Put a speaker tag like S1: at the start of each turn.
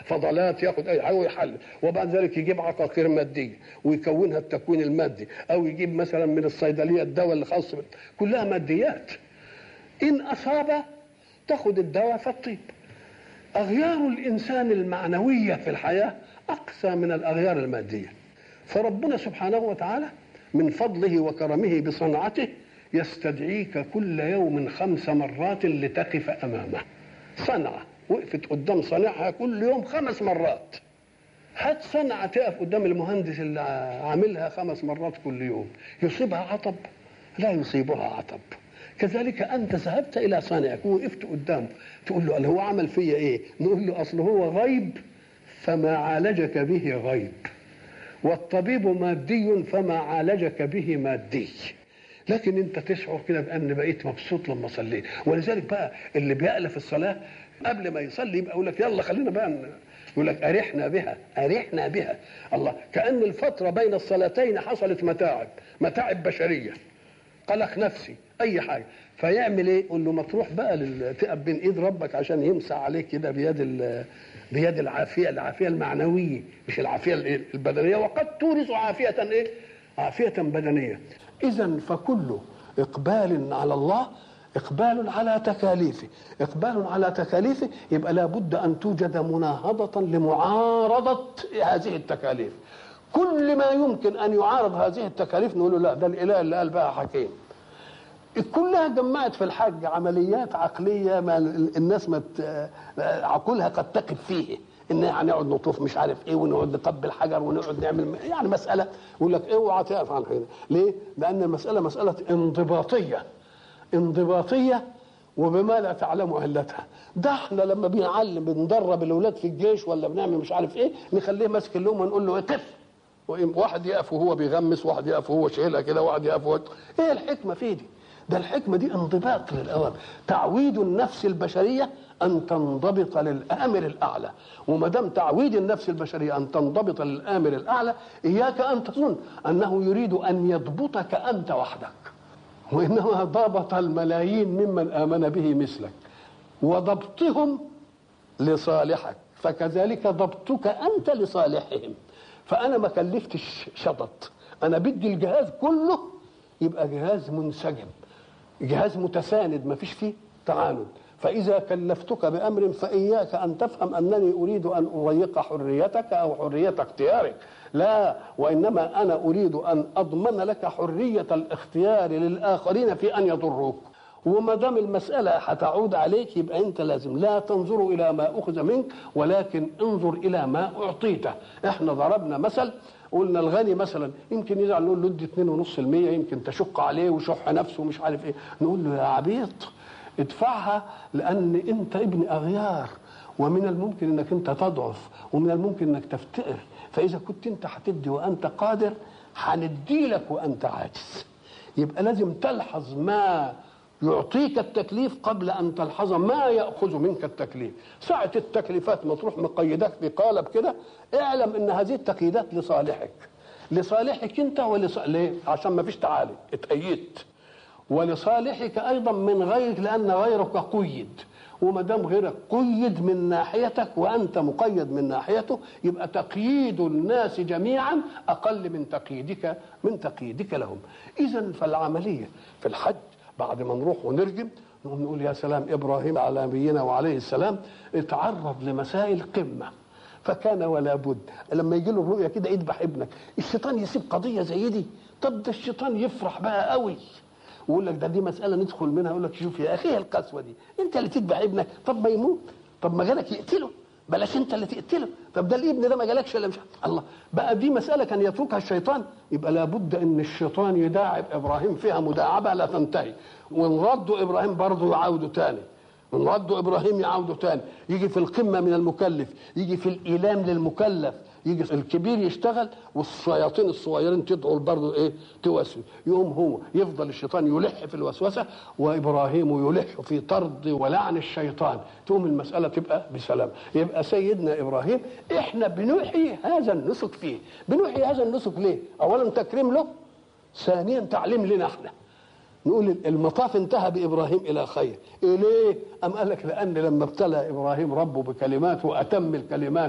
S1: فضلات ياخد اي حاجه ويحلل وبعد ذلك يجيب عقاقير ماديه ويكونها التكوين المادي او يجيب مثلا من الصيدليه الدواء اللي خاص بال- كلها ماديات ان اصاب تاخد الدواء فالطيب اغيار الانسان المعنويه في الحياه اقسى من الاغيار الماديه فربنا سبحانه وتعالى من فضله وكرمه بصنعته يستدعيك كل يوم خمس مرات لتقف امامه صنعه وقفت قدام صانعها كل يوم خمس مرات هات صنعة تقف قدام المهندس اللي عاملها خمس مرات كل يوم يصيبها عطب لا يصيبها عطب كذلك انت ذهبت الى صانعك ووقفت قدامه تقول له هو عمل فيا ايه نقول له اصل هو غيب فما عالجك به غيب والطبيب مادي فما عالجك به مادي لكن انت تشعر كده بان بقيت مبسوط لما صليت ولذلك بقى اللي بيألف الصلاه قبل ما يصلي يبقى يقول لك يلا خلينا بقى ن- يقول لك ارحنا بها ارحنا بها الله كأن الفترة بين الصلاتين حصلت متاعب متاعب بشرية قلق نفسي اي حاجه فيعمل ايه يقول له ما تروح بقى لل- تقف بين ايد ربك عشان يمسح عليك كده بيد ال- بيد العافيه العافيه المعنويه مش العافيه ال- البدنيه وقد تورث عافيه ايه عافيه بدنيه اذا فكل اقبال على الله اقبال على تكاليفه اقبال على تكاليفه يبقى لابد ان توجد مناهضه لمعارضه هذه التكاليف كل ما يمكن ان يعارض هذه التكاليف نقول له لا ده الاله اللي قال بقى حكيم كلها جمعت في الحج عمليات عقليه ما الناس ما ت- عقولها قد تقف فيه ان هنقعد نطوف مش عارف ايه ونقعد نقبل حجر ونقعد نعمل يعني مساله يقول لك اوعى تقف عن حاجه ليه؟ لان المساله مساله انضباطيه انضباطيه وبما لا تعلم علتها ده احنا لما بنعلم بندرب الاولاد في الجيش ولا بنعمل مش عارف ايه نخليه ماسك اللوم ونقول له قف واحد يقف وهو بيغمس واحد يقف وهو شايلها كده واحد يقف وهو ايه الحكمه في دي ده الحكمه دي انضباط للاوامر تعويد النفس البشريه ان تنضبط للامر الاعلى وما دام تعويد النفس البشريه ان تنضبط للامر الاعلى اياك ان تظن انه يريد ان يضبطك انت وحدك وانما ضبط الملايين ممن امن به مثلك وضبطهم لصالحك فكذلك ضبطك انت لصالحهم فانا ما كلفتش شطط انا بدي الجهاز كله يبقى جهاز منسجم جهاز متساند ما فيش فيه تعاند فإذا كلفتك بأمر فإياك أن تفهم أنني أريد أن أضيق حريتك أو حرية اختيارك لا وإنما أنا أريد أن أضمن لك حرية الاختيار للآخرين في أن يضروك وما دام المسألة هتعود عليك يبقى أنت لازم لا تنظر إلى ما أخذ منك ولكن انظر إلى ما أعطيته إحنا ضربنا مثل قلنا الغني مثلا يمكن يزعل نقول له ادي 2.5% يمكن تشق عليه وشح نفسه ومش عارف ايه نقول له يا عبيط ادفعها لان انت ابن اغيار ومن الممكن انك انت تضعف ومن الممكن انك تفتقر فاذا كنت انت هتدي وانت قادر هندي لك وانت عاجز يبقى لازم تلحظ ما يعطيك التكليف قبل ان تلحظ ما ياخذ منك التكليف ساعه التكليفات ما تروح مقيدك بقالب كده اعلم ان هذه التقييدات لصالحك لصالحك انت ولص... ليه؟ عشان ما فيش تعالي اتأيدت ولصالحك ايضا من غيرك لان غيرك قيد وما دام غيرك قيد من ناحيتك وانت مقيد من ناحيته يبقى تقييد الناس جميعا اقل من تقييدك من تقييدك لهم اذا فالعمليه في الحج بعد ما نروح ونرجم نقوم نقول يا سلام ابراهيم على نبينا وعليه السلام اتعرض لمسائل قمه فكان ولا بد لما يجي له الرؤيه كده اذبح ابنك الشيطان يسيب قضيه زي دي طب ده الشيطان يفرح بقى قوي ويقول لك ده دي مساله ندخل منها يقول لك شوف يا اخي القسوه دي انت اللي تذبح ابنك طب ما يموت طب ما جالك يقتله بلاش انت اللي تقتله طب ده الابن ده ما جالكش الا مش الله بقى دي مساله كان يتركها الشيطان يبقى لابد ان الشيطان يداعب ابراهيم فيها مداعبه لا تنتهي وان ردوا ابراهيم برضه يعاودوا تاني من ردوا ابراهيم يعاودوا تاني يجي في القمه من المكلف يجي في الايلام للمكلف يجي الكبير يشتغل والشياطين الصغيرين تدعو برضه ايه توسوس يقوم هو يفضل الشيطان يلح في الوسوسه وابراهيم يلح في طرد ولعن الشيطان تقوم المساله تبقى بسلام يبقى سيدنا ابراهيم احنا بنوحي هذا النسك فيه بنوحي هذا النسك ليه اولا تكريم له ثانيا تعليم لنا احنا نقول المطاف انتهى بابراهيم الى خير إيه ليه ام قال لك لان لما ابتلى ابراهيم ربه بكلمات واتم الكلمات